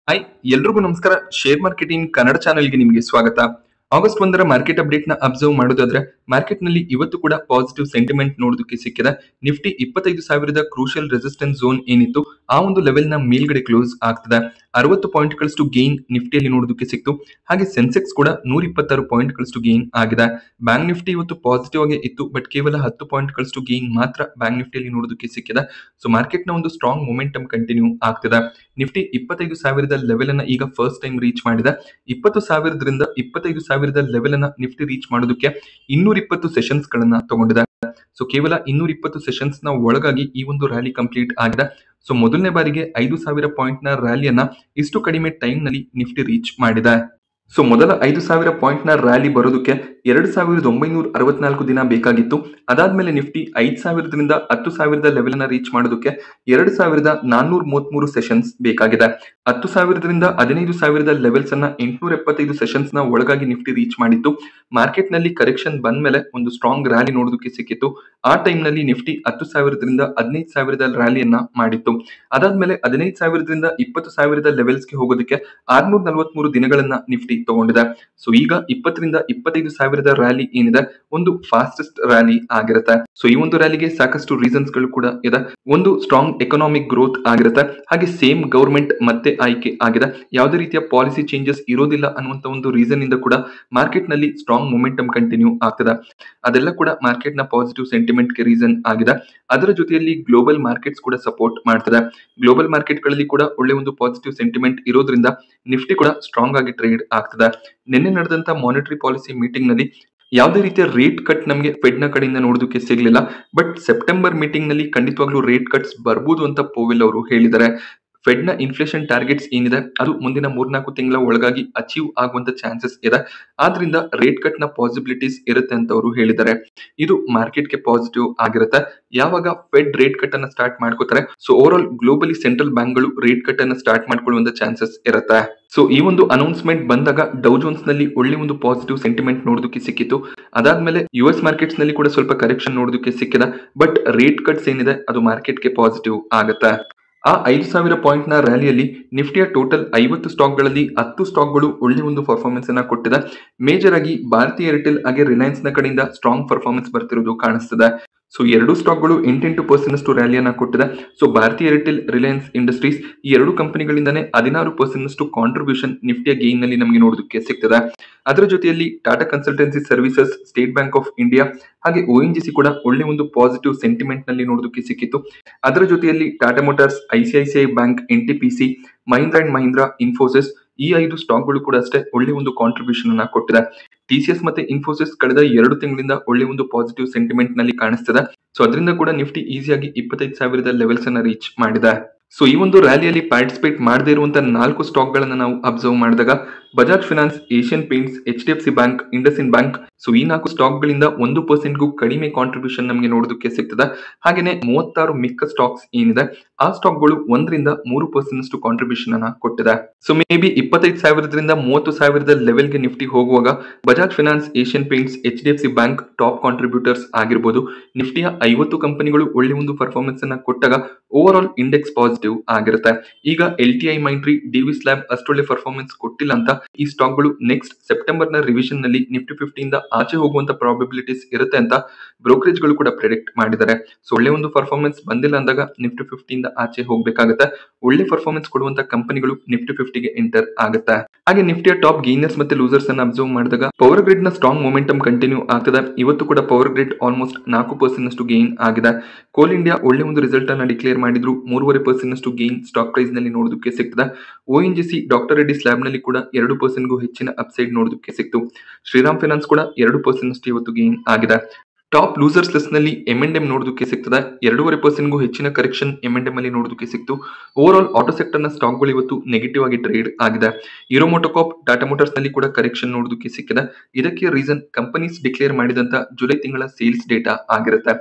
hi ಎಲ್ರಿಗೂ ನಮಸ್ಕಾರ share marketing Kannada ಚಾನೆಲ್ಗೆ ನಿಮಗೆ ಸ್ವಾಗತ ಆಗಸ್ಟ್ ಒಂದರ ಮಾರ್ಕೆಟ್ ಅಪ್ಡೇಟ್ ನ ಅಬ್ಸರ್ವ್ ಮಾಡೋದಾದ್ರೆ ಮಾರ್ಕೆಟ್ ನಲ್ಲಿ ಇವತ್ತು ಕೂಡ ಪಾಸಿಟಿವ್ ಸೆಂಟಿಮೆಂಟ್ ನೋಡೋದಕ್ಕೆ ಸಿಕ್ಕಿದೆ ನಿಫ್ಟಿ ಇಪ್ಪತ್ತೈದು ಸಾವಿರದ ಕ್ರೂಷಿಯಲ್ ರೆಸಿಸ್ಟೆನ್ಸ್ ಝೋನ್ ಏನಿತ್ತು ಆ ಒಂದು ಲೆವೆಲ್ ನ ಮೇಲ್ಗಡೆ ಕ್ಲೋಸ್ ಆಗ್ತದೆ ಅರವತ್ತು ಪಾಯಿಂಟ್ ಗಳಷ್ಟು ಗೇನ್ ನಿಫ್ಟಿಯಲ್ಲಿ ನೋಡೋದಕ್ಕೆ ಸಿಕ್ತು ಹಾಗೆ ಸೆನ್ಸೆಕ್ಸ್ ಕೂಡ ನೂರ ಇಪ್ಪತ್ತಾರು ಪಾಯಿಂಟ್ ಗಳಷ್ಟು ಗೇನ್ ಆಗಿದೆ ಬ್ಯಾಂಕ್ ನಿಫ್ಟಿ ಇವತ್ತು ಪಾಸಿಟಿವ್ ಆಗಿ ಇತ್ತು ಬಟ್ ಕೇವಲ ಹತ್ತು ಪಾಯಿಂಟ್ ಗಳಷ್ಟು ಗೇನ್ ಮಾತ್ರ ಬ್ಯಾಂಕ್ ನಿಫ್ಟಿಯಲ್ಲಿ ನೋಡೋದಕ್ಕೆ ಸಿಕ್ಕಿದೆ ಸೊ ಮಾರ್ಕೆಟ್ ನ ಒಂದು ಸ್ಟ್ರಾಂಗ್ ಮೊಮೆಂಟಮ್ ಕಂಟಿನ್ಯೂ ಆಗ್ತಿದೆ ನಿಫ್ಟಿ ಇಪ್ಪತ್ತೈದು ಸಾವಿರದ ಲೆವೆಲ್ ಅನ್ನ ಈಗ ಫಸ್ಟ್ ಟೈಮ್ ರೀಚ್ ಮಾಡಿದೆ ಇಪ್ಪತ್ತು ಸಾವಿರದಿಂದ ಇಪ್ಪತ್ತೈದು ಸಾವಿರದ ಲೆವೆಲ್ ಅನ್ನ ನಿಫ್ಟಿ ರೀಚ್ ಮಾಡೋದಕ್ಕೆ ಇನ್ನೂರ ಇಪ್ಪತ್ತು ಸೆಷನ್ಸ್ ಗಳನ್ನ ತಗೊಂಡಿದೆ ಸೊ ಕೇವಲ ಇನ್ನೂರ ಇಪ್ಪತ್ತು ಸೆಷನ್ಸ್ ನ ಒಳಗಾಗಿ ಈ ಒಂದು ರ್ಯಾಲಿ ಕಂಪ್ಲೀಟ್ ಆಗಿದೆ ಸೊ ಮೊದಲನೇ ಬಾರಿಗೆ ಐದು ಸಾವಿರ ಪಾಯಿಂಟ್ ನ ರ್ಯಾಲಿಯನ್ನ ಇಷ್ಟು ಕಡಿಮೆ ಟೈಮ್ ನಲ್ಲಿ ನಿಫ್ಟಿ ರೀಚ್ ಮಾಡಿದೆ ಸೊ ಮೊದಲ ಐದು ಸಾವಿರ ಪಾಯಿಂಟ್ ನ ರ್ಯಾಲಿ ಬರೋದಕ್ಕೆ ಎರಡು ಸಾವಿರದ ಒಂಬೈನೂರ ಅರವತ್ನಾಲ್ಕು ದಿನ ಬೇಕಾಗಿತ್ತು ಅದಾದ್ಮೇಲೆ ನಿಫ್ಟಿ ಐದ್ ಸಾವಿರದಿಂದ ಹತ್ತು ಸಾವಿರದ ಲೆವೆಲ್ ನ ರೀಚ್ ಮಾಡೋದಕ್ಕೆ ಎರಡು ಸಾವಿರದ ನಾನ್ನೂರ ಮೂವತ್ಮೂರು ಸೆಷನ್ಸ್ ಬೇಕಾಗಿದೆ ಹತ್ತು ಸಾವಿರದಿಂದ ಹದಿನೈದು ಸಾವಿರದ ಲೆವೆಲ್ಸ್ ಅನ್ನ ಎಂಟುನೂರ ಎಪ್ಪತ್ತೈದು ಸೆಷನ್ಸ್ ನ ಒಳಗಾಗಿ ನಿಫ್ಟಿ ರೀಚ್ ಮಾಡಿತ್ತು ಮಾರ್ಕೆಟ್ ನಲ್ಲಿ ಕರೆಕ್ಷನ್ ಬಂದ ಮೇಲೆ ಒಂದು ಸ್ಟ್ರಾಂಗ್ ರ್ಯಾಲಿ ನೋಡೋದಕ್ಕೆ ಸಿಕ್ಕಿತ್ತು ಆ ಟೈಮ್ ನಲ್ಲಿ ನಿಫ್ಟಿ ಹತ್ತು ಸಾವಿರದಿಂದ ಹದಿನೈದು ಸಾವಿರದ ರ್ಯಾಲಿಯನ್ನ ಮಾಡಿತ್ತು ಅದಾದ್ಮೇಲೆ ಹದಿನೈದು ಸಾವಿರದಿಂದ ಇಪ್ಪತ್ತು ಸಾವಿರದ ಲೆವೆಲ್ಸ್ಗೆ ಹೋಗೋದಕ್ಕೆ ಆರ್ನೂರ ನಲವತ್ಮೂರು ದಿನಗಳನ್ನ ನಿಫ್ಟಿ ತಗೊಂಡಿದೆ ಸೊ ಈಗ ಇಪ್ಪತ್ತರಿಂದ ಇಪ್ಪತ್ತೈದು ಸಾವಿರದ ರ್ಯಾಲಿ ಏನಿದೆ ಒಂದು ಫಾಸ್ಟೆಸ್ಟ್ ರ್ಯಾಲಿ ಆಗಿರುತ್ತೆ ಸೊ ಈ ಒಂದು ರ್ಯಾಲಿಗೆ ಸಾಕಷ್ಟು ರೀಸನ್ಸ್ ಗಳು ಕೂಡ ಇದೆ ಒಂದು ಸ್ಟ್ರಾಂಗ್ ಎಕನಾಮಿಕ್ ಗ್ರೋತ್ ಆಗಿರುತ್ತೆ ಹಾಗೆ ಸೇಮ್ ಗವರ್ಮೆಂಟ್ ಮತ್ತೆ ಆಯ್ಕೆ ಆಗಿದೆ ಯಾವುದೇ ರೀತಿಯ ಪಾಲಿಸಿ ಚೇಂಜಸ್ ಇರೋದಿಲ್ಲ ಅನ್ನುವಂತ ಒಂದು ರೀಸನ್ ಇಂದ ಕೂಡ ಮಾರ್ಕೆಟ್ ನಲ್ಲಿ ಸ್ಟ್ರಾಂಗ್ ಮೊಮೆಂಟಮ್ ಕಂಟಿನ್ಯೂ ಆಗ್ತದೆ ಅದೆಲ್ಲ ಕೂಡ ಮಾರ್ಕೆಟ್ ನ ಪಾಸಿಟಿವ್ ಸೆಂಟಿಮೆಂಟ್ ಗೆ ರೀಸನ್ ಆಗಿದೆ ಅದರ ಜೊತೆಯಲ್ಲಿ ಗ್ಲೋಬಲ್ ಮಾರ್ಕೆಟ್ಸ್ ಕೂಡ ಸಪೋರ್ಟ್ ಮಾಡ್ತದೆ ಗ್ಲೋಬಲ್ ಮಾರ್ಕೆಟ್ ಗಳಲ್ಲಿ ಕೂಡ ಒಳ್ಳೆ ಒಂದು ಪಾಸಿಟಿವ್ ಸೆಂಟಿಮೆಂಟ್ ಇರೋದ್ರಿಂದ ನಿಫ್ಟಿ ಕೂಡ ಸ್ಟ್ರಾಂಗ್ ಆಗಿ ಟ್ರೇಡ್ ಆಗ್ತದೆ ನಿನ್ನೆ ನಡೆದಂತ ಮಾನಿಟರಿ ಪಾಲಿಸಿ ಮೀಟಿಂಗ್ ನಲ್ಲಿ ಯಾವುದೇ ರೀತಿಯ ರೇಟ್ ಕಟ್ ನಮಗೆ ಫೆಡ್ ನ ಕಡೆಯಿಂದ ನೋಡೋದಕ್ಕೆ ಸಿಗ್ಲಿಲ್ಲ ಬಟ್ ಸೆಪ್ಟೆಂಬರ್ ಮೀಟಿಂಗ್ ನಲ್ಲಿ ಖಂಡಿತವಾಗ್ಲೂ ರೇಟ್ ಕಟ್ಸ್ ಬರ್ಬೋದು ಅಂತ ಪೋವೆಲ್ ಅವರು ಹೇಳಿದ್ದಾರೆ ಫೆಡ್ ನ ಇನ್ಫ್ಲೇಷನ್ ಟಾರ್ಗೆಟ್ಸ್ ಏನಿದೆ ಅದು ಮುಂದಿನ ಮೂರ್ನಾಲ್ಕು ತಿಂಗಳ ಒಳಗಾಗಿ ಅಚೀವ್ ಆಗುವಂತ ಚಾನ್ಸಸ್ ಇದೆ ಆದ್ರಿಂದ ರೇಟ್ ಕಟ್ ನ ಪಾಸಿಬಿಲಿಟೀಸ್ ಇರುತ್ತೆ ಅಂತ ಅವರು ಹೇಳಿದ್ದಾರೆ ಇದು ಮಾರ್ಕೆಟ್ ಗೆ ಪಾಸಿಟಿವ್ ಆಗಿರುತ್ತೆ ಯಾವಾಗ ಫೆಡ್ ರೇಟ್ ಕಟ್ ಅನ್ನ ಸ್ಟಾರ್ಟ್ ಮಾಡ್ಕೋತಾರೆ so overall globally central bank ಗಳು ರೇಟ್ ಕಟ್ ಅನ್ನ ಸ್ಟಾರ್ಟ್ ಮಾಡ್ಕೊಳ್ಳುವಂತ ಚಾನ್ಸಸ್ ಇರುತ್ತೆ ಸೊ ಈ ಒಂದು ಅನೌನ್ಸ್ಮೆಂಟ್ ಬಂದಾಗ ಡೌ ಜೋನ್ಸ್ ನಲ್ಲಿ ಒಳ್ಳೆ ಒಂದು ಪಾಸಿಟಿವ್ ಸೆಂಟಿಮೆಂಟ್ ನೋಡೋದಕ್ಕೆ ಸಿಕ್ಕಿತ್ತು ಅದಾದ್ಮೇಲೆ ಯು ಎಸ್ ಮಾರ್ಕೆಟ್ಸ್ ನಲ್ಲಿ ಕೂಡ ಸ್ವಲ್ಪ ಕರೆಕ್ಷನ್ ನೋಡೋದಕ್ಕೆ ಸಿಕ್ಕಿದೆ ಬಟ್ ರೇಟ್ ಕಟ್ಸ್ ಏನಿದೆ ಅದು ಮಾರ್ಕೆಟ್ಗೆ ಪಾಸಿಟಿವ್ ಆಗುತ್ತೆ ಆ ಐದು ಸಾವಿರ ಪಾಯಿಂಟ್ ನ ರ್ಯಾಲಿಯಲ್ಲಿ ನಿಫ್ಟಿಯ ಟೋಟಲ್ ಐವತ್ತು ಸ್ಟಾಕ್ಗಳಲ್ಲಿ ಹತ್ತು ಸ್ಟಾಕ್ಗಳು ಒಳ್ಳೆ ಒಂದು ಪರ್ಫಾರ್ಮೆನ್ಸ್ ಅನ್ನ ಕೊಟ್ಟಿದೆ ಮೇಜರ್ ಆಗಿ ಭಾರತೀಯ ಏರ್ಟೆಲ್ ಹಾಗೆ ರಿಲಯನ್ಸ್ ನ ಕಡೆಯಿಂದ ಸ್ಟ್ರಾಂಗ್ ಪರ್ಫಾರ್ಮೆನ್ಸ್ ಬರ್ತಿರೋದು ಕಾಣಿಸ್ತದೆ ಸೊ ಎರಡು ಸ್ಟಾಕ್ಗಳು ಎಂಟೆಂಟು ಪರ್ಸೆಂಟ್ ಅಷ್ಟು ರ್ಯಾಲಿಯನ್ನ ಕೊಟ್ಟಿದೆ ಸೊ ಭಾರತೀಯ ಏರ್ಟೆಲ್ ರಿಲಯನ್ಸ್ ಇಂಡಸ್ಟ್ರೀಸ್ ಈ ಎರಡು ಕಂಪನಿಗಳಿಂದಾನೇ ಹದಿನಾರು ಪರ್ಸೆಂಟ್ ಅಷ್ಟು ಕಾಂಟ್ರಿಬ್ಯೂಷನ್ ನಿಫ್ಟಿಯ ಗೇನ್ ನಲ್ಲಿ ನಮಗೆ ನೋಡೋದಕ್ಕೆ ಸಿಗ್ತದೆ ಅದರ ಜೊತೆಯಲ್ಲಿ Tata Consultancy Services State Bank of India ಹಾಗೆ ಒ ಎನ್ ಜಿ ಸಿ ಕೂಡ ಒಳ್ಳೆ ಒಂದು ಪಾಸಿಟಿವ್ ಸೆಂಟಿಮೆಂಟ್ ನಲ್ಲಿ ನೋಡೋದಕ್ಕೆ ಸಿಕ್ಕಿತ್ತು ಅದರ ಜೊತೆಯಲ್ಲಿ Tata Motors ICICI bank N T P C Mahindra and Mahindra Infosys ಈ ಐದು ಸ್ಟಾಕ್ಗಳು ಕೂಡ ಅಷ್ಟೇ ಒಳ್ಳೆ ಒಂದು ಕಾಂಟ್ರಿಬ್ಯೂಷನ್ ಅನ್ನ ಕೊಟ್ಟಿದೆ ಟಿಸಿಎಸ್ ಮತ್ತೆ ಇನ್ಫೋಸಿಸ್ ಕಳೆದ ಎರಡು ತಿಂಗಳಿಂದ ಒಳ್ಳೆ ಒಂದು ಪಾಸಿಟಿವ್ ಸೆಂಟಿಮೆಂಟ್ ನಲ್ಲಿ ಕಾಣಿಸ್ತದೆ ಸೊ ಅದರಿಂದ ಕೂಡ ನಿಫ್ಟಿ ಈಸಿಯಾಗಿ ಇಪ್ಪತ್ತೈದು ಸಾವಿರದ ಲೆವೆಲ್ಸ್ ಅನ್ನ ರೀಚ್ ಮಾಡಿದೆ ಸೊ ಈ ಒಂದು ರ್ಯಾಲಿಯಲ್ಲಿ ಪಾರ್ಟಿಸಿಪೇಟ್ ಮಾಡದೇ ಇರುವಂತಹ ನಾಲ್ಕು ಸ್ಟಾಕ್ ಗಳನ್ನ ನಾವು ಅಬ್ಸರ್ವ್ ಮಾಡಿದಾಗ Bajaj Finance Asian Paints H D F C bank IndusInd bank so ಈ ನಾಲ್ಕು ಸ್ಟಾಕ್ ಗಳಿಂದ ಒಂದು ಪರ್ಸೆಂಟ್ಗೂ ಕಡಿಮೆ ಕಾಂಟ್ರಿಬ್ಯೂಷನ್ ನಮಗೆ ನೋಡೋದಕ್ಕೆ ಸಿಗ್ತದೆ ಹಾಗೇನೆ ಮೂವತ್ತಾರು ಮಿಕ್ಕ ಸ್ಟಾಕ್ಸ್ ಏನಿದೆ ಆ ಸ್ಟಾಕ್ಗಳು ಒಂದರಿಂದ ಮೂರು ಪರ್ಸೆಂಟ್ ಅಷ್ಟು ಕಾಂಟ್ರಿಬ್ಯೂಷನ್ ಅನ್ನ ಕೊಟ್ಟಿದೆ ಸೊ ಮೇ ಬಿ ಇಪ್ಪತ್ತೈದು ಸಾವಿರದಿಂದ ಮೂವತ್ತು ಸಾವಿರದ ಲೆವೆಲ್ಗೆ ನಿಫ್ಟಿ ಹೋಗುವಾಗ Bajaj Finance Asian Paints H D F C bank top contributors ಆಗಿರ್ಬೋದು ನಿಫ್ಟಿಯ ಐವತ್ತು ಕಂಪನಿಗಳು ಒಳ್ಳೆ ಒಂದು ಪರ್ಫಾರ್ಮೆನ್ಸ್ ಅನ್ನ ಕೊಟ್ಟಾಗ ಓವರ್ ಆಲ್ ಇಂಡೆಕ್ಸ್ ಪಾಸಿಟಿವ್ ಆಗಿರುತ್ತೆ ಈಗ L T I Mindtree Divi's lab ಅಷ್ಟೊಳ್ಳೆ ಪರ್ಫಾರ್ಮೆನ್ಸ್ ಕೊಟ್ಟಿಲ್ಲ ಅಂತ ಈ ಸ್ಟಾಕ್ಗಳು ನೆಕ್ಸ್ಟ್ ಸೆಪ್ಟೆಂಬರ್ ನ ರಿವಿಷನ್ ನಲ್ಲಿ ನಿಫ್ಟಿ ಫಿಫ್ಟಿಯಿಂದ ಆಚೆ ಹೋಗುವಂತ ಪ್ರಾಬಿಲಿಟೀಸ್ ಇರುತ್ತೆ ಅಂತ ಬ್ರೋಕರೇಜ್ ಗಳು ಕೂಡ ಪ್ರಿಡಿಕ್ಟ್ ಮಾಡಿದ್ದಾರೆ ಸೊ ಒಳ್ಳೆ ಒಂದು ಪರ್ಫಾರ್ಮೆನ್ಸ್ ಬಂದಿಲ್ಲ ಅಂದಾಗ ನಿಫ್ಟಿ ಫಿಫ್ಟಿಯಿಂದ ಆಚೆ ಹೋಗ್ಬೇಕಾಗುತ್ತೆ ಒಳ್ಳೆ ಪರ್ಫಾರ್ಮೆನ್ಸ್ ಕೊಡುವಂತ ಕಂಪನಿಗಳು ನಿಫ್ಟಿ ಫಿಫ್ಟಿಗೆ ಎಂಟರ್ ಆಗುತ್ತೆ ಹಾಗೆ ನಿಫ್ಟಿಯ ಟಾಪ್ ಗೇನರ್ಸ್ ಮತ್ತೆ ಲೂಸರ್ಸ್ ಅನ್ನ ಅಬ್ಸರ್ವ್ ಮಾಡಿದಾಗ ಪವರ್ ಗ್ರಿಡ್ ನ ಸ್ಟ್ರಾಂಗ್ ಮೊಮೆಂಟಮ್ ಕಂಟಿನ್ಯೂ ಆಗ್ತದೆ ಇವತ್ತು ಕೂಡ ಪವರ್ ಗ್ರಿಡ್ ಆಲ್ಮೋಸ್ಟ್ ನಾಲ್ಕು ಪರ್ಸೆಂಟ್ ಅಷ್ಟು ಗೇನ್ ಆಗಿದೆ ಕೋಲ್ ಇಂಡಿಯಾ ಒಳ್ಳೆ ಒಂದು ರಿಸಲ್ಟ್ ಅನ್ನ ಡಿಕ್ಲೇರ್ ಮಾಡಿದ್ರು ಮೂರುವರೆ ಪರ್ಸೆಂಟ್ ಅಷ್ಟು ಗೇನ್ ಸ್ಟಾಕ್ ಪ್ರೈಸ್ ನಲ್ಲಿ ನೋಡೋದಕ್ಕೆ ಸಿಗ್ತದೆ O N G C doctor Reddy's lab ನಲ್ಲಿ ಕೂಡ ಎರಡು ಪರ್ಸೆಂಟ್ಗೂ ಹೆಚ್ಚಿನ ಅಪ್ಸೈಡ್ ನೋಡೋದಕ್ಕೆ ಸಿಕ್ತು ಶ್ರೀರಾಮ್ ಫೈನಾನ್ಸ್ ಕೂಡ ಎರಡು ಪರ್ಸೆಂಟ್ ಅಷ್ಟು ಇವತ್ತು ಗೇನ್ ಆಗಿದೆ ಟಾಪ್ ಲೂಸರ್ಸ್ ಲಿಸ್ಟ್ ನಲ್ಲಿ ಎಂ ಅಂಡ್ ಎಂ ನೋಡೋದಕ್ಕೆ ಸಿಗ್ತದೆ ಎರಡೂವರೆ ಪರ್ಸೆಂಟ್ಗೂ ಹೆಚ್ಚಿನ ಕರೆಕ್ಷನ್ ಎಂ ಅಂಡ್ ಎಂ ಅಲ್ಲಿ ನೋಡೋದಕ್ಕೆ ಸಿಕ್ತು ಓವರ್ ಆಲ್ ಆಟೋ ಸೆಕ್ಟರ್ ನ ಸ್ಟಾಕ್ಗಳು ಇವತ್ತು ನೆಗೆಟಿವ್ ಆಗಿ ಟ್ರೇಡ್ ಆಗಿದೆ ಇರೋ ಮೋಟೋಕಾಪ್ ಟಾಟಾ ಮೋಟಾರ್ಸ್ ನಲ್ಲಿ ಕೂಡ ಕರೆಕ್ಷನ್ ನೋಡೋದಕ್ಕೆ ಸಿಕ್ಕಿದೆ ಇದಕ್ಕೆ ರೀಸನ್ ಕಂಪನೀಸ್ ಡಿಕ್ಲೇರ್ ಮಾಡಿದಂತ ಜುಲೈ ತಿಂಗಳ ಸೇಲ್ಸ್ ಡೇಟಾ ಆಗಿರುತ್ತೆ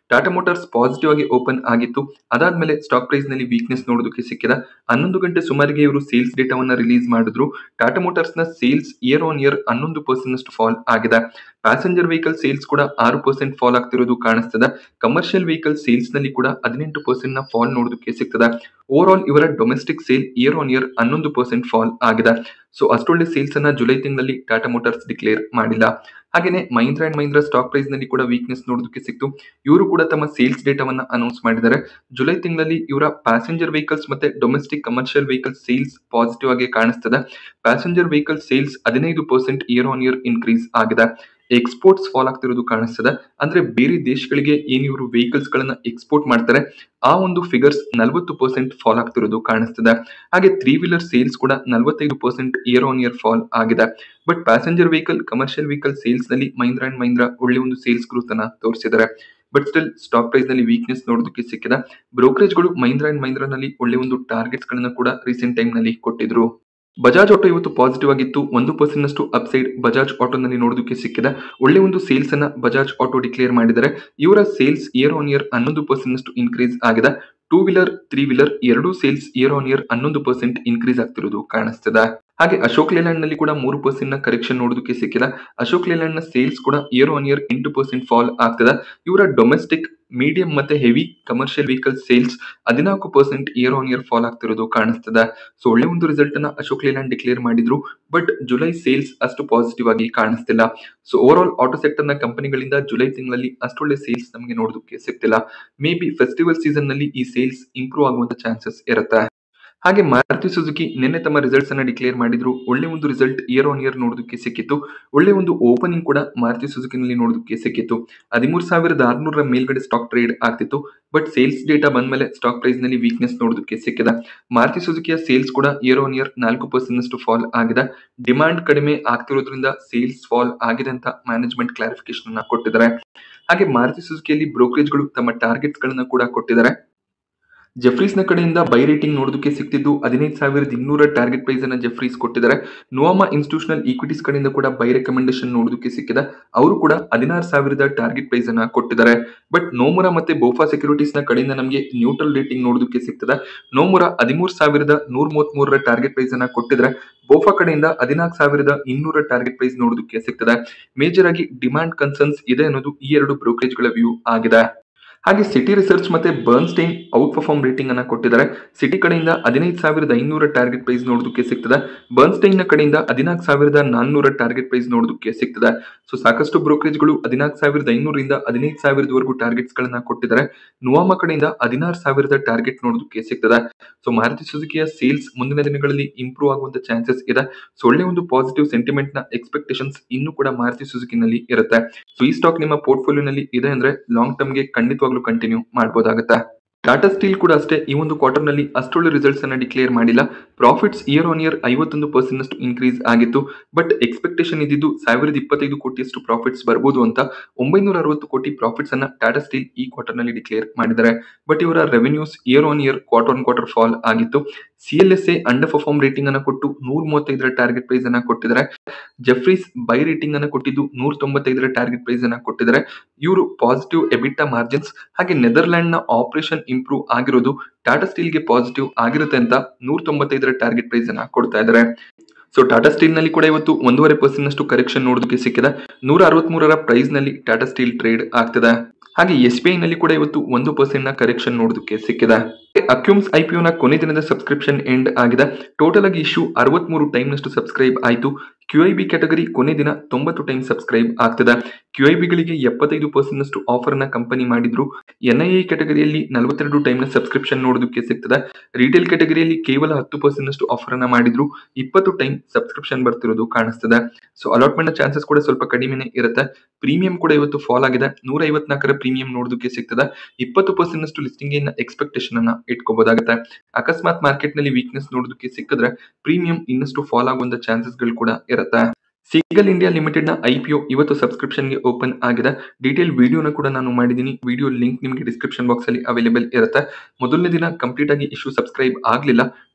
ಟಾಟಾ ಮೋಟಾರ್ಸ್ ಪಾಸಿಟಿವ್ ಆಗಿ ಓಪನ್ ಆಗಿತ್ತು ಅದಾದ್ಮೇಲೆ ಸ್ಟಾಕ್ ಪ್ರೈಸ್ ನಲ್ಲಿ ವೀಕ್ನೆಸ್ ನೋಡೋದಕ್ಕೆ ಸಿಕ್ಕಿದ ಹನ್ನೊಂದು ಗಂಟೆ ಸುಮಾರಿಗೆ ಇವರು ಸೇಲ್ಸ್ ಡೇಟಾವನ್ನ ರಿಲೀಸ್ ಮಾಡಿದ್ರು ಟಾಟಾ ಮೋಟಾರ್ಸ್ ನ ಸೇಲ್ಸ್ ಇಯರ್ ಆನ್ ಇಯರ್ ಹನ್ನೊಂದು ಪರ್ಸೆಂಟ್ ಅಷ್ಟು ಫಾಲ್ ಆಗಿದೆ ಪ್ಯಾಸೆಂಜರ್ ವೆಹಿಕಲ್ ಸೇಲ್ಸ್ ಕೂಡ ಆರು ಪರ್ಸೆಂಟ್ ಫಾಲ್ ಆಗ್ತಿರೋದು ಕಾಣಿಸ್ತದೆ ಕಮರ್ಷಿಯಲ್ ವೆಹಿಕಲ್ ಸೇಲ್ಸ್ ನಲ್ಲಿ ಕೂಡ ಹದಿನೆಂಟು ಪರ್ಸೆಂಟ್ ನ ಫಾಲ್ ನೋಡೋದಕ್ಕೆ ಸಿಗ್ತದೆ ಓವರ್ ಆಲ್ ಇವರ domestic sale year on year ಹನ್ನೊಂದು ಪರ್ಸೆಂಟ್ ಫಾಲ್ ಆಗಿದೆ ಸೊ ಅಷ್ಟೊಳ್ಳೆ ಸೇಲ್ಸ್ ಅನ್ನ ಜುಲೈ ತಿಂಗಳಲ್ಲಿ ಟಾಟಾ ಮೋಟಾರ್ಸ್ ಡಿಕ್ಲೇರ್ ಮಾಡಿಲ್ಲ ಹಾಗೇನೆ Mahindra and Mahindra stock price ನಲ್ಲಿ ಕೂಡ ವೀಕ್ನೆಸ್ ನೋಡೋದಕ್ಕೆ ಸಿಕ್ತು ಇವರು ಕೂಡ ತಮ್ಮ ಸೇಲ್ಸ್ ಡೇಟಾವನ್ನ ಅನೌನ್ಸ್ ಮಾಡಿದ್ದಾರೆ ಜುಲೈ ತಿಂಗಳಲ್ಲಿ ಇವರ ಪ್ಯಾಸೆಂಜರ್ ವೆಹಿಕಲ್ಸ್ ಮತ್ತೆ domestic commercial vehicle sales positive ಆಗಿ ಕಾಣಿಸ್ತದೆ ಪ್ಯಾಸೆಂಜರ್ ವೆಹಿಕಲ್ ಸೇಲ್ಸ್ ಹದಿನೈದು percent year on year increase ಆಗಿದೆ ಎಕ್ಸ್ಪೋರ್ಟ್ಸ್ ಫಾಲ್ ಆಗ್ತಿರೋದು ಕಾಣಿಸ್ತದೆ ಅಂದ್ರೆ ಬೇರೆ ದೇಶಗಳಿಗೆ ಏನ್ ಇವರು ವೆಹಿಕಲ್ಸ್ ಗಳನ್ನ ಎಕ್ಸ್ಪೋರ್ಟ್ ಮಾಡ್ತಾರೆ ಆ ಒಂದು ಫಿಗರ್ಸ್ ನಲವತ್ತು ಪರ್ಸೆಂಟ್ ಫಾಲ್ ಆಗ್ತಿರೋದು ಕಾಣಿಸ್ತದೆ ಹಾಗೆ ತ್ರೀ ವೀಲರ್ ಸೇಲ್ಸ್ ಕೂಡ ನಲವತ್ತೈದು percent year on year fall ಆಗಿದೆ but passenger vehicle commercial vehicle sales ನಲ್ಲಿ ಮಹೀಂದ್ರ ಅಂಡ್ ಮಹೀಂದ್ರ ಒಳ್ಳೆ ಒಂದು ಸೇಲ್ಸ್ ಗ್ರೋತ್ ಅನ್ನ ತೋರಿಸಿದ್ದಾರೆ ಬಟ್ ಸ್ಟಿಲ್ ಸ್ಟಾಕ್ ಪ್ರೈಸ್ ನಲ್ಲಿ ವೀಕ್ನೆಸ್ ನೋಡೋದಕ್ಕೆ ಸಿಕ್ಕಿದ ಬ್ರೋಕರೇಜ್ಗಳು ಮಹೀಂದ್ರ ಅಂಡ್ ಮಹೀಂದ್ರ ನಲ್ಲಿ ಒಳ್ಳೆ ಒಂದು ಟಾರ್ಗೆಟ್ಸ್ ಗಳನ್ನ ಕೂಡ ರೀಸೆಂಟ್ ಟೈಮ್ ನಲ್ಲಿ ಕೊಟ್ಟಿದ್ರು ಬಜಾಜ್ ಆಟೋ ಇವತ್ತು ಪಾಸಿಟಿವ್ ಆಗಿತ್ತು ಒಂದು ಪರ್ಸೆಂಟ್ ನಷ್ಟು ಅಪ್ಸೈಡ್ ಬಜಾಜ್ ಆಟೋನಲ್ಲಿ ನೋಡೋದಕ್ಕೆ ಸಿಕ್ಕಿದೆ ಒಳ್ಳೆ ಒಂದು ಸೇಲ್ಸ್ ಅನ್ನ ಬಜಾಜ್ ಆಟೋ ಡಿಕ್ಲೇರ್ ಮಾಡಿದ್ದಾರೆ ಇವರ ಸೇಲ್ಸ್ ಇಯರ್ ಆನ್ ಇಯರ್ ಹನ್ನೊಂದು ಪರ್ಸೆಂಟ್ ನಷ್ಟು ಇನ್ಕ್ರೀಸ್ ಆಗಿದೆ ಟೂ ವೀಲರ್ ತ್ರೀ ವೀಲರ್ ಎರಡೂ ಸೇಲ್ಸ್ ಇಯರ್ ಆನ್ ಇಯರ್ ಹನ್ನೊಂದು ಪರ್ಸೆಂಟ್ ಇನ್ಕ್ರೀಸ್ ಆಗ್ತಿರೋದು ಕಾಣಿಸ್ತದೆ ಹಾಗೆ ಅಶೋಕ್ ಲೇಲ್ಯಾಂಡ್ ನಲ್ಲಿ ಕೂಡ ಮೂರು ಪರ್ಸೆಂಟ್ ನ ಕರೆಕ್ಷನ್ ನೋಡೋದಕ್ಕೆ ಸಿಕ್ಕಿದೆ ಅಶೋಕ್ ಲೇಲ್ಯಾಂಡ್ ನ ಸೇಲ್ಸ್ ಕೂಡ ಇಯರ್ ಆನ್ ಇಯರ್ ಎಂಟು ಪರ್ಸೆಂಟ್ ಫಾಲ್ ಆಗ್ತದೆ ಇವರ ಡೊಮೆಸ್ಟಿಕ್ ಮೀಡಿಯಂ ಮತ್ತೆ ಹೆವಿ ಕಮರ್ಷಿಯಲ್ ವೆಹಿಕಲ್ ಸೇಲ್ಸ್ ಹದಿನಾಲ್ಕು percent year on year fall ಆಗ್ತಿರೋದು ಕಾಣಿಸ್ತದೆ ಸೊ ಒಳ್ಳೆ ಒಂದು ರಿಸಲ್ಟ್ ಅನ್ನ ಅಶೋಕ್ ಲೇಲ್ಯಾಂಡ್ ಡಿಕ್ಲೇರ್ ಮಾಡಿದ್ರು ಬಟ್ ಜುಲೈ ಸೇಲ್ಸ್ ಅಷ್ಟು ಪಾಸಿಟಿವ್ ಆಗಿ ಕಾಣಿಸ್ತಿಲ್ಲ so overall auto sector ನ ಕಂಪನಿಗಳಿಂದ ಜುಲೈ ತಿಂಗಳಲ್ಲಿ ಅಷ್ಟೊಳ್ಳೆ ಸೇಲ್ಸ್ ನಮಗೆ ನೋಡೋದಕ್ಕೆ ಸಿಗ್ತಿಲ್ಲ ಮೇ ಬಿ ಫೆಸ್ಟಿವಲ್ ಸೀಸನ್ ನಲ್ಲಿ ಈ ಸೇಲ್ಸ್ ಇಂಪ್ರೂವ್ ಆಗುವಂತ ಚಾನ್ಸಸ್ ಇರುತ್ತೆ ಹಾಗೆ ಮಾರುತಿ ಸುಜುಕಿ ನಿನ್ನೆ ತಮ್ಮ ರಿಸಲ್ಟ್ಸ್ ಅನ್ನ ಡಿಕ್ಲೇರ್ ಮಾಡಿದ್ರು ಒಳ್ಳೆ ಒಂದು ರಿಸಲ್ಟ್ ಇಯರ್ ಆನ್ ಇಯರ್ ನೋಡೋದಕ್ಕೆ ಸಿಕ್ಕಿತ್ತು ಒಳ್ಳೆ ಒಂದು ಓಪನಿಂಗ್ ಕೂಡ ಮಾರುತಿ ಸುಜುಕಿನಲ್ಲಿ ನೋಡೋದಕ್ಕೆ ಸಿಕ್ಕಿತ್ತು ಹದಿಮೂರು ಸಾವಿರದ ಆರ್ನೂರ ಮೇಲ್ಗಡೆ ಸ್ಟಾಕ್ ಟ್ರೇಡ್ ಆಗ್ತಿತ್ತು ಬಟ್ ಸೇಲ್ಸ್ ಡೇಟಾ ಬಂದ್ಮೇಲೆ ಸ್ಟಾಕ್ ಪ್ರೈಸ್ ನಲ್ಲಿ ವೀಕ್ನೆಸ್ ನೋಡೋದಕ್ಕೆ ಸಿಕ್ಕಿದೆ ಮಾರುತಿ ಸುಜುಕಿಯ ಸೇಲ್ಸ್ ಕೂಡ ಇಯರ್ ಆನ್ ಇಯರ್ ನಾಲ್ಕು ಪರ್ಸೆಂಟ್ ಅಷ್ಟು ಫಾಲ್ ಆಗಿದೆ ಡಿಮಾಂಡ್ ಕಡಿಮೆ ಆಗ್ತಿರೋದ್ರಿಂದ ಸೇಲ್ಸ್ ಫಾಲ್ ಆಗಿದೆ ಅಂತ ಮ್ಯಾನೇಜ್ಮೆಂಟ್ ಕ್ಲಾರಿಫಿಕೇಶನ್ ಅನ್ನ ಕೊಟ್ಟಿದ್ದಾರೆ ಹಾಗೆ ಮಾರುತಿ ಸುಜುಕಿಯಲ್ಲಿ ಬ್ರೋಕರೇಜ್ಗಳು ತಮ್ಮ ಟಾರ್ಗೆಟ್ಸ್ ಗಳನ್ನ ಕೂಡ ಕೊಟ್ಟಿದ್ದಾರೆ ಜೆಫ್ರೀಸ್ ನ ಕಡೆಯಿಂದ ಬೈ ರೇಟಿಂಗ್ ನೋಡೋದಕ್ಕೆ ಸಿಕ್ತಿದ್ದು ಹದಿನೈದು ಸಾವಿರದ ಇನ್ನೂರ ಟಾರ್ಗೆಟ್ ಪ್ರೈಸ್ ಅನ್ನ ಜೆಫ್ರೀಸ್ ಕೊಟ್ಟಿದ್ದಾರೆ ನೋಮಾ ಇನ್ಸ್ಟಿಟ್ಯೂಷನಲ್ ಈಕ್ವಿಟೀಸ್ ಕಡೆಯಿಂದ ಕೂಡ ಬೈ ರೆಕಮೆಂಡೇಶನ್ ನೋಡೋದಕ್ಕೆ ಸಿಕ್ಕಿದೆ ಅವರು ಕೂಡ ಹದಿನಾರು ಸಾವಿರದ ಟಾರ್ಗೆಟ್ ಪ್ರೈಸ್ ಅನ್ನ ಕೊಟ್ಟಿದ್ದಾರೆ ಬಟ್ ನೋಮುರಾ ಮತ್ತೆ ಬೋಫಾ ಸೆಕ್ಯೂರಿಟೀಸ್ ನ ಕಡೆಯಿಂದ ನಮಗೆ ನ್ಯೂಟ್ರಲ್ ರೇಟಿಂಗ್ ನೋಡೋದಕ್ಕೆ ಸಿಗ್ತದೆ ನೋಮುರಾ ಹದಿಮೂರು ಸಾವಿರದ ನೂರ ಮೂವತ್ಮೂರರ ಟಾರ್ಗೆಟ್ ಪ್ರೈಸ್ ಅನ್ನ ಕೊಟ್ಟಿದ್ರೆ ಬೋಫಾ ಕಡೆಯಿಂದ ಹದಿನಾಲ್ಕು ಸಾವಿರದ ಇನ್ನೂರ ಟಾರ್ಗೆಟ್ ಪ್ರೈಸ್ ನೋಡೋದಕ್ಕೆ ಸಿಗ್ತದೆ ಮೇಜರ್ ಆಗಿ ಡಿಮಾಂಡ್ ಕನ್ಸರ್ನ್ಸ್ ಇದೆ ಅನ್ನೋದು ಈ ಎರಡು ಬ್ರೋಕರೇಜ್ ಗಳ ವ್ಯೂ ಆಗಿದೆ ಹಾಗೆ ಸಿಟಿ ರಿಸರ್ಚ್ ಮತ್ತೆ ಬರ್ನ್ಸ್ಟೈನ್ ಔಟ್ ಪರ್ಫಾರ್ಮ್ ರೇಟಿಂಗ್ ಅನ್ನ ಕೊಟ್ಟಿದ್ದಾರೆ ಸಿಟಿ ಕಡೆಯಿಂದ ಹದಿನೈದು ಸಾವಿರದ ಐನೂರ ಟಾರ್ಗೆಟ್ ಪ್ರೈಸ್ ನೋಡೋದಕ್ಕೆ ಸಿಗ್ತದೆ ಬರ್ನ್ಸ್ಟೈನ್ ನ ಕಡೆಯಿಂದ ಹದಿನಾಲ್ಕು ಸಾವಿರದ ನಾನ್ನೂರ ಟಾರ್ಗೆಟ್ ಪ್ರೈಸ್ ನೋಡೋದಕ್ಕೆ ಸಿಗ್ತದೆ ಸೊ ಸಾಕಷ್ಟು ಬ್ರೋಕರೇಜ್ಗಳು ಹದಿನಾಲ್ಕು ಸಾವಿರದ ಐನೂರಿಂದ ಹದಿನೈದು ಸಾವಿರದವರೆಗೂ ಟಾರ್ಗೆಟ್ಸ್ ಗಳನ್ನ ಕೊಟ್ಟಿದ್ದಾರೆ ನುವಾಮ ಕಡೆಯಿಂದ ಹದಿನಾರು ಸಾವಿರದ ಟಾರ್ಗೆಟ್ ನೋಡೋದಕ್ಕೆ ಸಿಗ್ತದೆ ಸೊ ಮಾರುತಿ ಸುಜುಕಿಯ ಸೇಲ್ಸ್ ಮುಂದಿನ ದಿನಗಳಲ್ಲಿ ಇಂಪ್ರೂವ್ ಆಗುವಂತ ಚಾನ್ಸಸ್ ಇದೆ ಸೊ ಒಳ್ಳೆ ಒಂದು ಪಾಸಿಟಿವ್ ಸೆಂಟಿಮೆಂಟ್ ನ ಎಕ್ಸ್ಪೆಕ್ಟೇಷನ್ಸ್ ಇನ್ನು ಕೂಡ ಮಾರುತಿ ಸುಜುಕಿನಲ್ಲಿ ಇರುತ್ತೆ ಸೊ ಈ ಸ್ಟಾಕ್ ನಿಮ್ಮ ಪೋರ್ಟ್ಫೋಲಿಯೋನಲ್ಲಿ ಇದೆ ಅಂದ್ರೆ ಲಾಂಗ್ ಟರ್ಮ್ಗೆ ಖಂಡಿತವಾಗ್ಲೂ ಕಂಟಿನ್ಯೂ ಮಾಡಬಹುದಾಗುತ್ತೆ ಟಾಟಾ ಸ್ಟೀಲ್ ಕೂಡ ಅಷ್ಟೇ ಈ ಒಂದು ಕ್ವಾರ್ಟರ್ ನಲ್ಲಿ ಅಷ್ಟೊಳ್ಳೆ ರಿಸಲ್ಟ್ಸ್ ಅನ್ನ ಡಿಕ್ಲೇರ್ ಮಾಡಿಲ್ಲ ಪ್ರಾಫಿಟ್ಸ್ ಇಯರ್ ಆನ್ ಇಯರ್ ಐವತ್ತೊಂದು ಪರ್ಸೆಂಟ್ ಅಷ್ಟು ಇನ್ಕ್ರೀಸ್ ಆಗಿತ್ತು ಬಟ್ ಎಕ್ಸ್ಪೆಕ್ಟೇಷನ್ ಇದ್ದಿದ್ದು ಸಾವಿರದ ಇಪ್ಪತ್ತೈದು ಕೋಟಿಯಷ್ಟು ಪ್ರಾಫಿಟ್ಸ್ ಬರ್ಬೋದು ಅಂತ ಒಂಬೈನೂರ ಅರವತ್ತು ಕೋಟಿ ಪ್ರಾಫಿಟ್ಸ್ ಅನ್ನ ಟಾಟಾ ಸ್ಟೀಲ್ ಈ ಕ್ವಾರ್ಟರ್ ನಲ್ಲಿ ಡಿಕ್ಲೇರ್ ಮಾಡಿದ್ದಾರೆ ಬಟ್ ಇವರ revenues year on year quarter on quarter fall ಆಗಿತ್ತು C L S A underperform rating ಅನ್ನ ಕೊಟ್ಟು ನೂರ ಮೂವತ್ತೈದರ ಟಾರ್ಗೆಟ್ ಪ್ರೈಸ್ ಅನ್ನ ಕೊಟ್ಟಿದ್ದಾರೆ ಜೆಫ್ರೀಸ್ ಬೈ ರೇಟಿಂಗ್ ಅನ್ನ ಕೊಟ್ಟಿದ್ದು ನೂರ ತೊಂಬತ್ತೈದರ ಟಾರ್ಗೆಟ್ ಪ್ರೈಸ್ ಅನ್ನ ಕೊಟ್ಟಿದ್ದಾರೆ ಇವರು ಪಾಸಿಟಿವ್ ಎಬಿಟಾ ಮಾರ್ಜಿನ್ಸ್ ಹಾಗೆ ನೆದರ್ಲ್ಯಾಂಡ್ ನ ಆಪರೇಷನ್ ಇಂಪ್ರೂವ್ ಆಗಿರೋದು ಟಾಟಾ ಸ್ಟೀಲ್ ಗೆ ಪಾಸಿಟಿವ್ ಆಗಿರುತ್ತೆ ಅಂತ ನೂರ ತೊಂಬತ್ತೈದರ ಟಾರ್ಗೆಟ್ ಪ್ರೈಸ್ ಅನ್ನ ಕೊಡ್ತಾ ಇದ್ದಾರೆ ಸೊ ಟಾಟಾ ಸ್ಟೀಲ್ ನಲ್ಲಿ ಕೂಡ ಇವತ್ತು ಒಂದೂವರೆ ಪರ್ಸೆಂಟ್ ಅಷ್ಟು ಕರೆಕ್ಷನ್ ನೋಡೋದಕ್ಕೆ ಸಿಕ್ಕಿದೆ ನೂರ ಅರವತ್ಮೂರರ ಪ್ರೈಸ್ ನಲ್ಲಿ ಟಾಟಾ ಸ್ಟೀಲ್ ಟ್ರೇಡ್ ಆಗ್ತಿದೆ ಹಾಗೆ ಎಸ್ ಬಿ ಐ ನಲ್ಲಿ ಕೂಡ ಇವತ್ತು ಒಂದು ಪರ್ಸೆಂಟ್ ನ ಕರೆಕ್ಷನ್ ನೋಡೋದಕ್ಕೆ ಸಿಕ್ಕಿದೆ ಅಕ್ಯೂಮ್ಸ್ ಐ ಪಿ ನ ಕೊನೆ ದಿನದ ಸಬ್ಸ್ಕ್ರಿಪ್ಷನ್ ಎಂಡ್ ಆಗಿದೆ ಟೋಟಲ್ ಆಗಿ ಇಶ್ಯೂ ಅರವತ್ಮೂರು ಟೈಮ್ ನಷ್ಟು ಸಬ್ಸ್ಕ್ರೈಬ್ ಆಯಿತು ಕ್ಯೂ ಐ ಬಿ ಕ್ಯಾಟಗರಿ ಕೊನೆ ದಿನ ತೊಂಬತ್ತು ಟೈಮ್ ಸಬ್ಸ್ಕ್ರೈಬ್ ಆಗ್ತದೆ ಕ್ಯೂ ಐ ಬಿಗಳಿಗೆ ಎಪ್ಪತ್ತೈದು ಪರ್ಸೆಂಟ್ ನಷ್ಟು ಆಫರ್ ನ ಕಂಪನಿ ಮಾಡಿದ್ರು ಎನ್ ಐ ಎ ಕ್ಯಾಟಗರಿಯಲ್ಲಿ ನಲವತ್ತೆರಡು ಟೈಮ್ ನ ಸಬ್ಸ್ಕ್ರಿಪ್ಷನ್ ನೋಡೋದಕ್ಕೆ ಸಿಗ್ತದೆ ರಿಟೇಲ್ ಕ್ಯಾಟಗರಿಯಲ್ಲಿ ಕೇವಲ ಹತ್ತು ಪರ್ಸೆಂಟ್ ನಷ್ಟು ಆಫರ್ ಅನ್ನ ಮಾಡಿದ್ರು ಇಪ್ಪತ್ತು ಟೈಮ್ ಸಬ್ಸ್ಕ್ರಿಪ್ಷನ್ ಬರ್ತಿರೋದು ಕಾಣಿಸ್ತದೆ ಸೊ ಅಲಾಟ್ಮೆಂಟ್ ನ ಚಾನ್ಸಸ್ ಕೂಡ ಸ್ವಲ್ಪ ಕಡಿಮೆನೆ ಇರುತ್ತೆ ಪ್ರೀಮಿಯಂ ಕೂಡ ಇವತ್ತು ಫಾಲ್ ಆಗಿದೆ ನೂರ ಐವತ್ನಾಲ್ಕರ ಪ್ರೀಮಿಯಂ ನೋಡೋದಕ್ಕೆ ಸಿಗ್ತದೆ ಇಪ್ಪತ್ತು ಪರ್ಸೆಂಟ್ ನಷ್ಟು ಲಿಸ್ಟಿಂಗ್ ಇನ್ ಎಕ್ಸ್ಪೆಕ್ಟೇಷನ್ ಅನ್ನ ಇಟ್ಕೋಬಹುದಾಗುತ್ತೆ ಅಕಸ್ಮಾತ್ ಮಾರ್ಕೆಟ್ ನಲ್ಲಿ ವೀಕ್ನೆಸ್ ನೋಡೋದಕ್ಕೆ ಸಿಕ್ಕಿದ್ರೆ ಪ್ರೀಮಿಯಂ ಇನ್ನಷ್ಟು ಫಾಲ್ ಆಗುವಂತ ಚಾನ್ಸಸ್ ಗಳು ಕೂಡ ಇರುತ್ತೆ ಸಿಗಲ್ ಇಂಡಿಯಾ ಲಿಮಿಟೆಡ್ ನ ಐಪಿಒ ಇವತ್ತು ಸಬ್ಸ್ಕ್ರಿಪ್ಷನ್ ಗೆ ಓಪನ್ ಆಗಿದೆ ಡೀಟೇಲ್ ವಿಡಿಯೋನ ಕೂಡ ನಾನು ಮಾಡಿದ್ದೀನಿ ವಿಡಿಯೋ ಲಿಂಕ್ ನಿಮಗೆ ಡಿಸ್ಕ್ರಿಪ್ಷನ್ ಬಾಕ್ಸ್ ಅಲ್ಲಿ ಅವೈಲೇಬಲ್ ಇರುತ್ತೆ ಮೊದಲನೇ ದಿನ ಕಂಪ್ಲೀಟ್ ಆಗಿ ಇಶ್ಯೂ ಸಬ್ಸ್ಕ್ರೈಬ್ ಆಗಲಿಲ್ಲ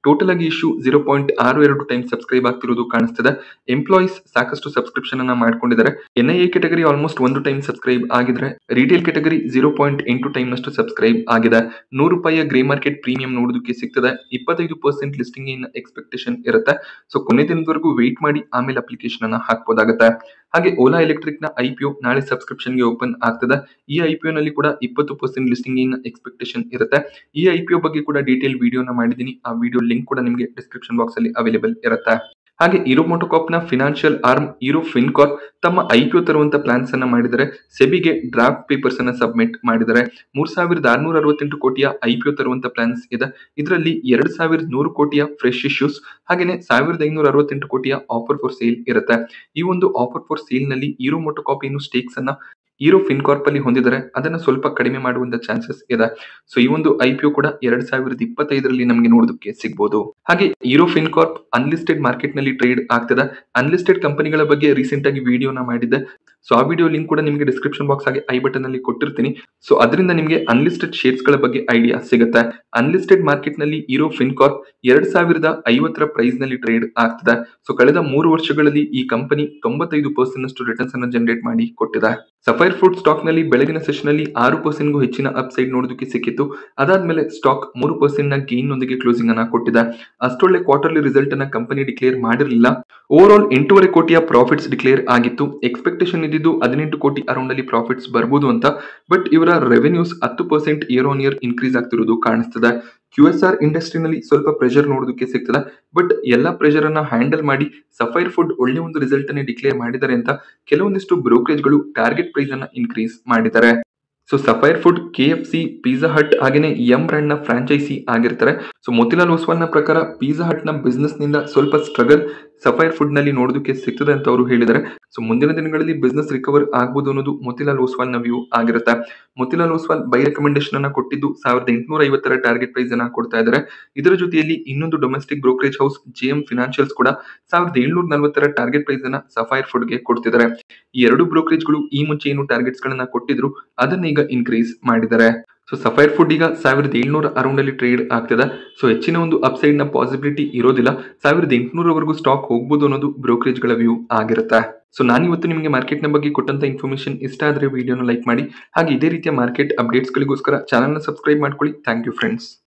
ಟೋಟಲ್ ಆಗಿ ಇಶ್ಯೂ ಜೀರೋ ಪಾಯಿಂಟ್ ಆರು ಎರಡು ಟೈಮ್ ಸಬ್ಸ್ಕ್ರೈಬ್ ಆಗ್ತಿರೋದು ಕಾಣಿಸ್ತದೆ ಎಂಪ್ಲಾಯೀಸ್ ಸಾಕಷ್ಟು ಸಬ್ಸ್ಕ್ರಿಪ್ಷನ್ ಅನ್ನ ಮಾಡ್ಕೊಂಡಿದ್ದಾರೆ N I I category almost ಒಂದು ಟೈಮ್ ಸಬ್ಸ್ಕ್ರೈಬ್ ಆಗಿದ್ರೆ ರಿಟೇಲ್ ಕೆಟಗರಿ ಜೀರೋ ಪಾಯಿಂಟ್ ಎಂಟು ಟೈಮ್ ನಷ್ಟು ಸಬ್ಸ್ಕ್ರೈಬ್ ಆಗಿದೆ ನೂರು ರೂಪಾಯಿಯ ಗ್ರೇ ಮಾರ್ಕೆಟ್ ಪ್ರೀಮಿಯಂ ನೋಡೋದಕ್ಕೆ ಸಿಗ್ತದೆ ಇಪ್ಪತ್ತೈದು ಪರ್ಸೆಂಟ್ ಲಿಸ್ಟಿಂಗ್ ಇನ್ ಎಕ್ಸ್ಪೆಕ್ಟೇಷನ್ ಇರುತ್ತೆ ಸೊ ಕೊನೆ ದಿನದವರೆಗೂ ವೇಟ್ ಮಾಡಿ ಆಮೇಲೆ ಅಪ್ಲಿಕೇಶನ್ ಅನ್ನ ಹಾಕ್ಬೋದಾಗುತ್ತೆ ಹಾಗೆ ಓಲಾ ಎಲೆಕ್ಟ್ರಿಕ್ ನ ಐಪಿಒ ನಾಳೆ ಸಬ್ಸ್ಕ್ರಿಪ್ಷನ್ ಗೆ ಓಪನ್ ಆಗ್ತದೆ ಈ ಐಪಿಒ ನಲ್ಲಿ ಕೂಡ ಇಪ್ಪತ್ತು ಪರ್ಸೆಂಟ್ ಲಿಸ್ಟಿಂಗ್ ಇನ್ ಎಕ್ಸ್ಪೆಕ್ಟೇಷನ್ ಇರುತ್ತೆ ಈ ಐಪಿಒ ಬಗ್ಗೆ ಕೂಡ ಡೀಟೇಲ್ ವಿಡಿಯೋನ ಮಾಡಿದ್ದೀನಿ ಆ ವಿಡಿಯೋ ಲಿಂಕ್ ಕೂಡ ನಿಮಗೆ ಡಿಸ್ಕ್ರಿಪ್ಷನ್ ಬಾಕ್ಸ್ ಅಲ್ಲಿ ಅವೈಲೇಬಲ್ ಇರುತ್ತೆ ಹಾಗೆ ಇರೋ ಮೋಟೋಕಾಪ್ ನ ಫಿನಾನ್ಷಿಯಲ್ ಆರ್ಮ್ ಇರೋ ಫಿನ್ಕಾರ್ಪ್ ತಮ್ಮ ಐಪಿಒ ತರುವಂತ ಪ್ಲಾನ್ಸ್ ಅನ್ನ ಮಾಡಿದರೆ ಸೆಬಿಗೆ ಡ್ರಾಫ್ಟ್ ಪೇಪರ್ಸ್ ಅನ್ನ ಸಬ್ಮಿಟ್ ಮಾಡಿದ್ದಾರೆ ಮೂರ್ ಸಾವಿರದ ಆರ್ನೂರ ಅರವತ್ತೆಂಟು ಕೋಟಿಯ ಐಪಿಒ ತರುವಂತ ಪ್ಲಾನ್ಸ್ ಇದೆ ಇದರಲ್ಲಿ ಎರಡ್ ಸಾವಿರದ ನೂರು ಕೋಟಿಯ ಫ್ರೆಶ್ ಇಶ್ಯೂಸ್ ಹಾಗೇನೆ ಸಾವಿರದ ಐನೂರ ಅರವತ್ತೆಂಟು ಕೋಟಿಯ ಆಫರ್ ಫಾರ್ ಸೇಲ್ ಇರುತ್ತೆ ಈ ಒಂದು ಆಫರ್ ಫಾರ್ ಸೇಲ್ ನಲ್ಲಿ ಇರೋ ಮೋಟೋಕಾಪ್ ಏನು ಸ್ಟೇಕ್ಸ್ ಅನ್ನ ಹೀರೋ ಫಿನ್ಕಾರ್ಪ್ ಅಲ್ಲಿ ಹೊಂದಿದರೆ ಅದನ್ನ ಸ್ವಲ್ಪ ಕಡಿಮೆ ಮಾಡುವಂತ ಚಾನ್ಸಸ್ ಇದೆ ಸೊ ಈ ಒಂದು ಐಪಿಒ ಕೂಡ ಎರಡ್ ಸಾವಿರದ ಇಪ್ಪತ್ತೈದರಲ್ಲಿ ನಮಗೆ ನೋಡೋದಕ್ಕೆ ಸಿಗಬಹುದು ಹಾಗೆ ಹೀರೋ ಫಿನ್ಕಾರ್ಪ್ ಅನ್ಲಿಸ್ಟೆಡ್ ಮಾರ್ಕೆಟ್ ನಲ್ಲಿ ಟ್ರೇಡ್ ಆಗ್ತದೆ ಅನ್ಲಿಸ್ಟೆಡ್ ಕಂಪನಿಗಳ ಬಗ್ಗೆ ರೀಸೆಂಟ್ ಆಗಿ ವಿಡಿಯೋನ ಮಾಡಿದ್ದೆ ಸೊ ಆ ವಿಡಿಯೋ ಲಿಂಕ್ ಕೂಡ ನಿಮಗೆ ಡಿಸ್ಕ್ರಿಪ್ಷನ್ ಬಾಕ್ಸ್ ಹಾಗೆ ಐ ಬಟನ್ ಅಲ್ಲಿ ಕೊಟ್ಟಿರ್ತೀನಿ ಸೊ ಅದರಿಂದ ನಿಮಗೆ ಅನ್ಲಿಸ್ಟೆಡ್ ಶೇರ್ಸ್ ಗಳ ಬಗ್ಗೆ ಐಡಿಯಾ ಸಿಗುತ್ತೆ ಅನ್ಲಿಸ್ಟೆಡ್ ಮಾರ್ಕೆಟ್ ನಲ್ಲಿ ಹೀರೋ ಫಿನ್ಕಾರ್ಪ್ ಎರಡ್ ಸಾವಿರದ ಐವತ್ತರ ಪ್ರೈಸ್ ನಲ್ಲಿ ಟ್ರೇಡ್ ಆಗ್ತದೆ ಸೊ ಕಳೆದ ಮೂರು ವರ್ಷಗಳಲ್ಲಿ ಈ ಕಂಪನಿ ತೊಂಬತ್ತೈದು ಪರ್ಸೆಂಟ್ ಅಷ್ಟು ರಿಟರ್ನ್ಸ್ ಅನ್ನು ಜನರೇಟ್ ಮಾಡಿ ಕೊಟ್ಟಿದೆ ಸಫೈರ್ ಫುಡ್ ಸ್ಟಾಕ್ ನಲ್ಲಿ ಬೆಳಗಿನ ಸೆಷನ್ ನಲ್ಲಿ ಆರು ಪರ್ಸೆಂಟ್ಗೂ ಹೆಚ್ಚಿನ ಅಪ್ಸೈಡ್ ನೋಡೋದಕ್ಕೆ ಸಿಕ್ಕಿತ್ತು ಅದಾದ್ಮೇಲೆ ಸ್ಟಾಕ್ ಮೂರು ಪರ್ಸೆಂಟ್ ನ ಗೇನ್ ನೊಂದಿಗೆ ಕ್ಲೋಸಿಂಗ್ ಅನ್ನ ಕೊಟ್ಟಿದೆ ಅಷ್ಟೊಳ್ಳೆ ಕ್ವಾರ್ಟರ್ಲಿ ರಿಸಲ್ಟ್ ಅನ್ನ ಕಂಪನಿ ಡಿಕ್ಲೇರ್ ಮಾಡಿರಲಿಲ್ಲ ಓವರ್ ಆಲ್ ಎಂಟೂವರೆ ಕೋಟಿಯ ಪ್ರಾಫಿಟ್ಸ್ ಡಿಕ್ಲೇರ್ ಆಗಿತ್ತು ಎಕ್ಸ್ಪೆಕ್ಟೇಷನ್ ಇದ್ದಿದ್ದು ಹದಿನೆಂಟು ಕೋಟಿ ಅರೌಂಡ್ ಅಲ್ಲಿ ಪ್ರಾಫಿಟ್ಸ್ ಬರ್ಬೋದು ಅಂತ ಬಟ್ ಇವರ ರೆವೆನ್ಯೂಸ್ ಹತ್ತು percent year on year increase ಆಗ್ತಿರೋದು ಕಾಣಿಸ್ತದೆ ಕ್ಯೂ ಎಸ್ ಆರ್ ಇಂಡಸ್ಟ್ರಿನಲ್ಲಿ ಸ್ವಲ್ಪ ಪ್ರೆಷರ್ ನೋಡೋದಕ್ಕೆ ಸಿಗ್ತದೆ ಬಟ್ ಎಲ್ಲ ಪ್ರೆಷರ್ ಅನ್ನ ಹ್ಯಾಂಡಲ್ ಮಾಡಿ ಸಫೈರ್ ಫುಡ್ ಒಳ್ಳೆ ಒಂದು ರಿಸಲ್ಟ್ ಅನ್ನು ಡಿಕ್ಲೇರ್ ಮಾಡಿದ್ದಾರೆ ಅಂತ ಕೆಲವೊಂದಿಷ್ಟು ಬ್ರೋಕರೇಜ್ಗಳು ಟಾರ್ಗೆಟ್ ಪ್ರೈಸ್ ಅನ್ನ ಇನ್ಕ್ರೀಸ್ ಮಾಡಿದ್ದಾರೆ so Sapphire food K F C pizza hut ಹಾಗೇನೆ ಎಂ ಬ್ರ್ಯಾಂಡ್ ನ ಫ್ರಾಂಚೈಸಿ ಆಗಿರ್ತಾರೆ ಸೊ ಮೋತಿಲಾಲ್ ಒಸ್ವಾಲ್ ನ ಪ್ರಕಾರ ಪಿಜ್ಜಾ ಹಟ್ ನ ಬಿಸ್ನೆಸ್ ನಿಂದ ಸ್ವಲ್ಪ ಸ್ಟ್ರಗಲ್ ಸಫೈರ್ ಫುಡ್ ನಲ್ಲಿ ನೋಡೋದಕ್ಕೆ ಸಿಗ್ತದೆ ಅಂತ ಅವರು ಹೇಳಿದ್ದಾರೆ ಸೊ ಮುಂದಿನ ದಿನಗಳಲ್ಲಿ ಬಿಸ್ನೆಸ್ ರಿಕವರ್ ಆಗ್ಬೋದು ಅನ್ನೋದು ಮೋತಿಲಾಲ್ ಒಸ್ವಾಲ್ ನ ವ್ಯೂ ಆಗಿರುತ್ತೆ ಮೋತಿಲಾಲ್ ಒಸ್ವಾಲ್ ಬೈ ರೆಕಮೆಂಡೇಶನ್ ಅನ್ನ ಕೊಟ್ಟಿದ್ದು ಸಾವಿರದ ಎಂಟುನೂರ ಐವತ್ತರ ಟಾರ್ಗೆಟ್ ಪ್ರೈಸ್ ಅನ್ನ ಕೊಡ್ತಾ ಇದ್ದಾರೆ ಇದರ ಜೊತೆಯಲ್ಲಿ ಇನ್ನೊಂದು domestic brokerage house J M financials ಕೂಡ ಸಾವಿರದ ಏಳ್ನೂರ ನಲವತ್ತರ ಟಾರ್ಗೆಟ್ ಪ್ರೈಸ್ ಅನ್ನ ಸಫೈರ್ ಫುಡ್ ಗೆ ಕೊಡ್ತಿದ್ದಾರೆ ಈ ಎರಡು ಬ್ರೋಕರೇಜ್ಗಳು ಈ ಮುಂಚೆ ಏನು ಟಾರ್ಗೆಟ್ಸ್ ಗಳನ್ನ ಕೊಟ್ಟಿದ್ರು ಅದನ್ನ ಈಗ ಇನ್ಕ್ರೀಸ್ ಮಾಡಿದ್ದಾರೆ ಸೊ ಸಫೈರ್ ಫುಡ್ ಈಗ ಸಾವಿರದ ಏಳ್ನೂರ ಅರೌಂಡ್ ಅಲ್ಲಿ ಟ್ರೇಡ್ ಆಗ್ತದೆ ಸೊ ಹೆಚ್ಚಿನ ಒಂದು ಅಪ್ಸೈಡ್ ನ ಪಾಸಿಬಿಲಿಟಿ ಇರೋದಿಲ್ಲ ಸಾವಿರದ ಎಂಟುನೂರವರೆಗೂ ಸ್ಟಾಕ್ ಹೋಗ್ಬೋದು ಅನ್ನೋದು ಬ್ರೋಕರೇಜ್ ಗಳ ವ್ಯೂ ಆಗಿರುತ್ತೆ ಸೊ ನಾನು ಇವತ್ತು ನಿಮಗೆ ಮಾರ್ಕೆಟ್ ನ ಬಗ್ಗೆ ಕೊಟ್ಟಂತ ಇನ್ಫಾರ್ಮೇಶನ್ ಇಷ್ಟ ಆದ್ರೆ ವಿಡಿಯೋನ ಲೈಕ್ ಮಾಡಿ ಹಾಗೆ ಇದೇ ರೀತಿಯ ಮಾರ್ಕೆಟ್ ಅಪ್ಡೇಟ್ಸ್ ಗಳಿಗೋಸ್ಕರ ಚಾನಲ್ ನ ಸಬ್ಸ್ಕ್ರೈಬ್ ಮಾಡ್ಕೊಳ್ಳಿ ಥ್ಯಾಂಕ್ ಯು ಫ್ರೆಂಡ್ಸ್